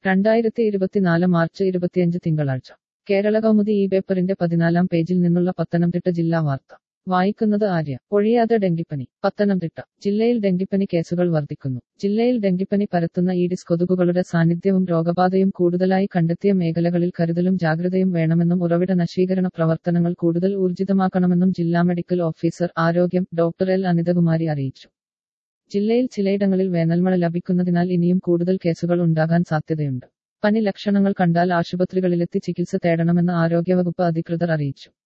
രണ്ടായിരത്തി ഇരുപത്തിനാല് മാർച്ച് ഇരുപത്തിയഞ്ച് തിങ്കളാഴ്ച കേരള കൗമുദി ഈ പേപ്പറിന്റെ പതിനാലാം പേജിൽ നിന്നുള്ള പത്തനംതിട്ട ജില്ലാ വാർത്ത വായിക്കുന്നത് ആര്യ ഒഴിയാതെ ഡെങ്കിപ്പനി പത്തനംതിട്ട ജില്ലയിൽ ഡെങ്കിപ്പനി കേസുകൾ വർദ്ധിക്കുന്നു ജില്ലയിൽ ഡെങ്കിപ്പനി പരത്തുന്ന ഈഡിസ് കൊതുകുകളുടെ സാന്നിധ്യവും രോഗബാധയും കൂടുതലായി കണ്ടെത്തിയ മേഖലകളിൽ കരുതലും ജാഗ്രതയും വേണമെന്നും ഉറവിട നശീകരണ പ്രവർത്തനങ്ങൾ കൂടുതൽ ഊർജിതമാക്കണമെന്നും ജില്ലാ മെഡിക്കൽ ഓഫീസർ ആരോഗ്യം ഡോക്ടർ എൽ അനിതകുമാരി അറിയിച്ചു ജില്ലയിൽ ചിലയിടങ്ങളിൽ വേനൽമഴ ലഭിക്കുന്നതിനാൽ ഇനിയും കൂടുതൽ കേസുകൾ ഉണ്ടാകാൻ സാധ്യതയുണ്ട് പനി ലക്ഷണങ്ങൾ കണ്ടാൽ ആശുപത്രികളിലെത്തി ചികിത്സ തേടണമെന്ന് ആരോഗ്യവകുപ്പ് അധികൃതർ അറിയിച്ചു